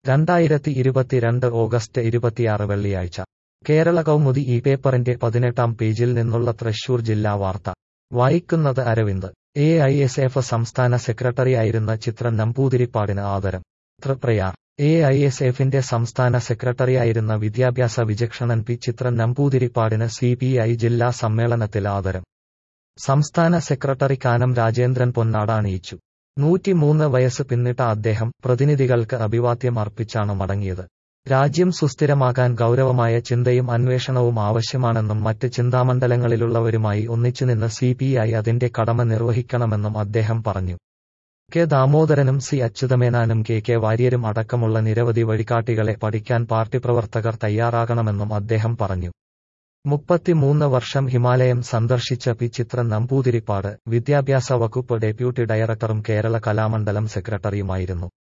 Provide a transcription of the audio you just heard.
രണ്ടായിരത്തി ഇരുപത്തിരണ്ട് ഓഗസ്റ്റ് ഇരുപത്തിയാറ് വെള്ളിയാഴ്ച കേരള കൗമുദി ഈ പേപ്പറിന്റെ പതിനെട്ടാം പേജിൽ നിന്നുള്ള തൃശൂർ ജില്ലാ വാർത്ത വായിക്കുന്നത് Aravind A I S F സംസ്ഥാന സെക്രട്ടറിയായിരുന്ന ചിത്ര നമ്പൂതിരിപ്പാടിന് ആദരം തൃപ്രയാർ എ ഐ എസ് എഫിന്റെ സംസ്ഥാന സെക്രട്ടറിയായിരുന്ന വിദ്യാഭ്യാസ വിചക്ഷണൻ പി ചിത്ര നമ്പൂതിരിപ്പാടിന് സി പി ഐ ജില്ലാ സമ്മേളനത്തിൽ ആദരം സംസ്ഥാന സെക്രട്ടറി കാനം രാജേന്ദ്രൻ പൊന്നാട അണിയിച്ചു നൂറ്റിമൂന്ന് വയസ്സ് പിന്നിട്ട അദ്ദേഹം പ്രതിനിധികൾക്ക് അഭിവാദ്യം അർപ്പിച്ചാണ് മടങ്ങിയത് രാജ്യം സുസ്ഥിരമാകാൻ ഗൗരവമായ ചിന്തയും അന്വേഷണവും ആവശ്യമാണെന്നും മറ്റ് ചിന്താമണ്ഡലങ്ങളിലുള്ളവരുമായി ഒന്നിച്ചുനിന്ന് സി പി ഐ അതിന്റെ കടമ നിർവഹിക്കണമെന്നും അദ്ദേഹം പറഞ്ഞു കെ ദാമോദരനും സി അച്യുതമേനാനും കെ കെ വാര്യരും അടക്കമുള്ള നിരവധി വഴികാട്ടികളെ പഠിക്കാൻ പാർട്ടി പ്രവർത്തകർ തയ്യാറാകണമെന്നും അദ്ദേഹം പറഞ്ഞു മുപ്പത്തിമൂന്ന് വർഷം ഹിമാലയം സന്ദർശിച്ച പി ചിത്രൻ നമ്പൂതിരിപ്പാട് വിദ്യാഭ്യാസ വകുപ്പ് ഡെപ്യൂട്ടി ഡയറക്ടറും കേരള കലാമണ്ഡലം സെക്രട്ടറിയുമായിരുന്നു